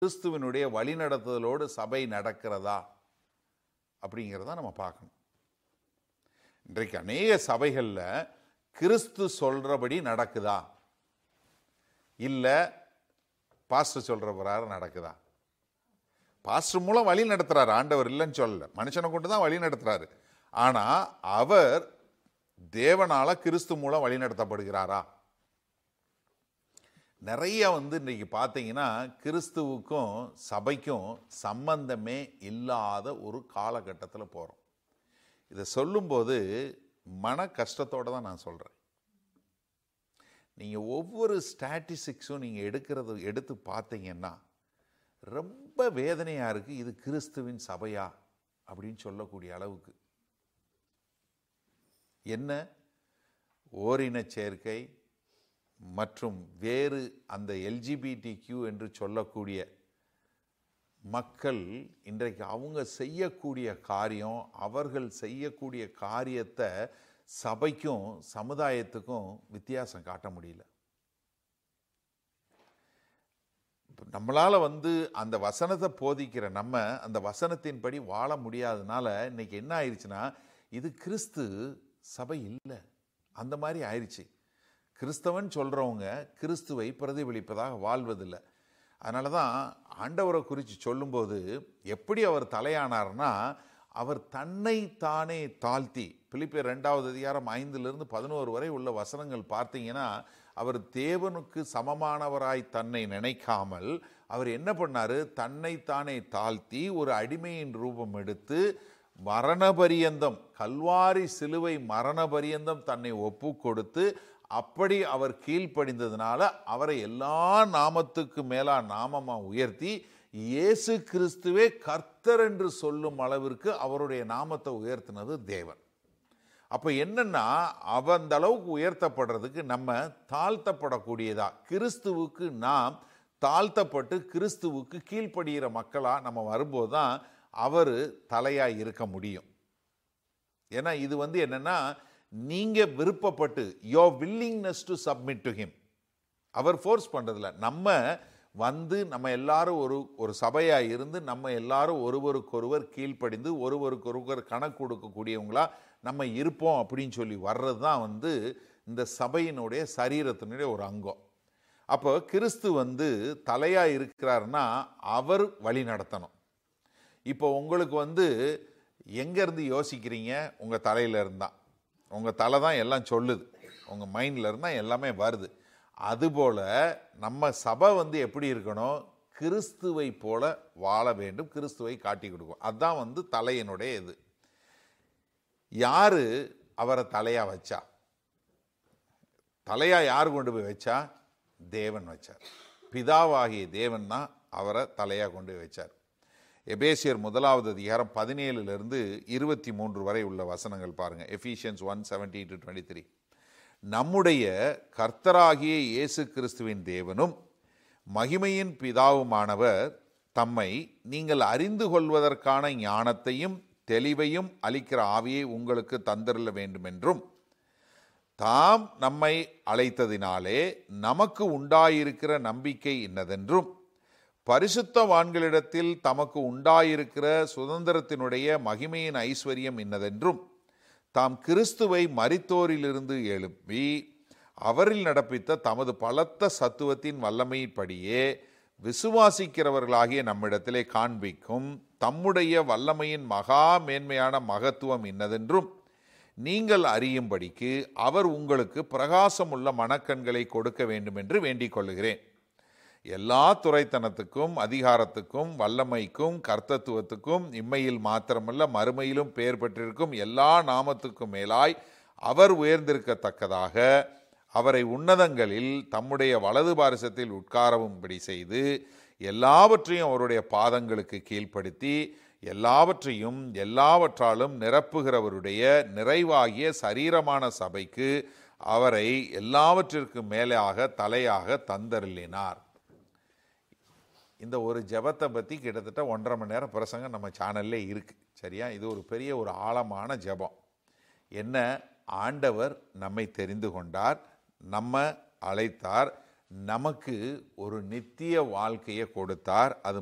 கிறிஸ்துவனுடைய வழிநடத்துதலோடு சபை நடக்கிறதா அப்படிங்கிறத நம்ம பார்க்கணும் இன்றைக்கு அநேக சபைகளில் கிறிஸ்து சொல்றபடி நடக்குதா இல்லை பாஸ்டர் சொல்ற பிரகாரம் நடக்குதா பாஸ்டர் மூலம் வழி நடத்துறாரு ஆண்டவர் இல்லைன்னு சொல்லல மனுஷனை கொண்டு தான் வழி நடத்துறாரு ஆனா அவர் தேவனால கிறிஸ்து மூலம் வழி நடத்தப்படுகிறாரா நிறைய வந்து இன்னைக்கு பார்த்தீங்கன்னா கிறிஸ்துவுக்கும் சபைக்கும் சம்பந்தமே இல்லாத ஒரு காலகட்டத்தில் போகிறோம் இதை சொல்லும்போது மன கஷ்டத்தோட தான் நான் சொல்கிறேன் நீங்கள் ஒவ்வொரு ஸ்டாட்டிஸ்டிக்ஸும் நீங்கள் எடுக்கிறது எடுத்து பார்த்தீங்கன்னா ரொம்ப வேதனையாக இருக்குது இது கிறிஸ்துவின் சபையா அப்படின்னு சொல்லக்கூடிய அளவுக்கு என்ன ஓரின சேர்க்கை மற்றும் வேறு அந்த எல்ஜிபிடி கியூ என்று சொல்லக்கூடிய மக்கள் இன்றைக்கு அவங்க செய்யக்கூடிய காரியம் அவர்கள் செய்யக்கூடிய காரியத்தை சபைக்கும் சமுதாயத்துக்கும் வித்தியாசம் காட்ட முடியல இப்ப நம்மளால வந்து அந்த வசனத்தை போதிக்கிற நம்ம அந்த வசனத்தின்படி வாழ முடியாதனால இன்னைக்கு என்ன ஆயிடுச்சுன்னா இது கிறிஸ்து சபை இல்லை அந்த மாதிரி ஆயிடுச்சு கிறிஸ்தவன் சொல்றவங்க கிறிஸ்துவை பிரதிபலிப்பதாக வாழ்வதில்லை அதனால தான் ஆண்டவரை குறித்து சொல்லும்போது எப்படி அவர் தலையானார்னா அவர் தன்னை தானே தாழ்த்தி பிலிப்பியர் ரெண்டாவது அதிகாரம் ஐந்திலிருந்து பதினோரு வரை உள்ள வசனங்கள் பார்த்தீங்கன்னா அவர் தேவனுக்கு சமமானவராய் தன்னை நினைக்காமல் அவர் என்ன பண்ணாரு தன்னை தானே தாழ்த்தி ஒரு அடிமையின் ரூபம் எடுத்து மரணபரியந்தம் கல்வாரி சிலுவை மரணபரியந்தம் தன்னை ஒப்பு கொடுத்து அப்படி அவர் கீழ்ப்படிந்ததுனால அவரை எல்லா நாமத்துக்கு மேலா நாமமா உயர்த்தி இயேசு கிறிஸ்துவே கர்த்தர் என்று சொல்லும் அளவிற்கு அவருடைய நாமத்தை உயர்த்தினது தேவன் அப்போ என்னன்னா அவ அந்த அளவுக்கு உயர்த்தப்படுறதுக்கு நம்ம தாழ்த்தப்படக்கூடியதா கிறிஸ்துவுக்கு நாம் தாழ்த்தப்பட்டு கிறிஸ்துவுக்கு கீழ்ப்படுகிற மக்களா நம்ம வரும்போது தான் அவர் தலையாய் இருக்க முடியும் ஏன்னா இது வந்து என்னன்னா நீங்க விருப்பப்பட்டு your willingness to submit to him அவர் ஃபோர்ஸ் பண்றதில்ல நம்ம வந்து நம்ம எல்லாரும் ஒரு ஒரு சபையா இருந்து நம்ம எல்லாரும் ஒருவருக்கொருவர் கீழ்ப்படிந்து ஒருவருக்கொருவர் கணக்கு கொடுக்கக்கூடியவங்களா நம்ம இருப்போம் அப்படின்னு சொல்லி வர்றது தான் வந்து இந்த சபையினுடைய சரீரத்தினுடைய ஒரு அங்கம் அப்போ கிறிஸ்து வந்து தலையா இருக்கிறாருன்னா அவர் வழி நடத்தணும் இப்போ உங்களுக்கு வந்து எங்கேருந்து யோசிக்கிறீங்க உங்கள் தலையில இருந்தான் உங்கள் தலை தான் எல்லாம் சொல்லுது உங்கள் மைண்டில் இருந்தால் எல்லாமே வருது அதுபோல் நம்ம சபை வந்து எப்படி இருக்கணும் கிறிஸ்துவை போல வாழ வேண்டும் கிறிஸ்துவை காட்டி கொடுக்கும் அதுதான் வந்து தலையினுடைய இது யாரு அவரை தலையா வச்சா தலையா யார் கொண்டு போய் வச்சா தேவன் வச்சார் பிதாவாகிய தேவன் தான் அவரை தலையா கொண்டு போய் வச்சார் எபேசியர் முதலாவது அதிகாரம் பதினேழுலேருந்து இருபத்தி மூன்று வரை உள்ள வசனங்கள் பாருங்க Ephesians one seventy to twenty three நம்முடைய கர்த்தராகிய இயேசு கிறிஸ்துவின் தேவனும் மகிமையின் பிதாவுமானவர் தம்மை நீங்கள் அறிந்து கொள்வதற்கான ஞானத்தையும் தெளிவையும் அளிக்கிற ஆவியை உங்களுக்கு தந்திரல வேண்டுமென்றும் தாம் நம்மை அழைத்ததினாலே நமக்கு உண்டாயிருக்கிற நம்பிக்கை இன்னதென்றும் பரிசுத்தவான்களிடத்தில் தமக்கு உண்டாயிருக்கிற சுதந்திரத்தினுடைய மகிமையின் ஐஸ்வர்யம் இன்னதென்றும் தாம் கிறிஸ்துவை மரித்தோரிலிருந்து எழுப்பி அவரில் நடப்பித்த தமது பலத்த சத்துவத்தின் வல்லமையின்படியே விசுவாசிக்கிறவர்களாகிய நம்மிடத்திலே காண்பிக்கும் தம்முடைய வல்லமையின் மகா மேன்மையான மகத்துவம் இன்னதென்றும் நீங்கள் அறியும்படிக்கு அவர் உங்களுக்கு பிரகாசமுள்ள மனக்கண்களை கொடுக்க வேண்டும் என்று வேண்டிக் கொள்ளுகிறேன் எல்லா துறைத்தனத்துக்கும் அதிகாரத்துக்கும் வல்லமைக்கும் கர்த்தத்துவத்துக்கும் இம்மையில் மாத்திரமல்ல மறுமையிலும் பெயர் பெற்றிருக்கும் எல்லா நாமத்துக்கும் மேலாய் அவர் உயர்ந்திருக்கத்தக்கதாக அவரை உன்னதங்களில் தம்முடைய வலது பாரசத்தில் உட்காரவும்படி செய்து எல்லாவற்றையும் அவருடைய பாதங்களுக்கு கீழ்ப்படுத்தி எல்லாவற்றையும் எல்லாவற்றாலும் நிரப்புகிறவருடைய நிறைவாகிய சரீரமான சபைக்கு அவரை எல்லாவற்றிற்கும் மேலாக தலையாக தந்தருளினார் இந்த ஒரு ஜெபத்தை பற்றி கிட்டத்தட்ட ஒன்றரை மணி நேரம் பிரசங்கம் நம்ம சேனல்லே இருக்கு சரியா இது ஒரு பெரிய ஒரு ஆழமான ஜெபம் என்ன ஆண்டவர் நம்மை தெரிந்து கொண்டார் நம்ம அழைத்தார் நமக்கு ஒரு நித்திய வாழ்க்கையை கொடுத்தார் அது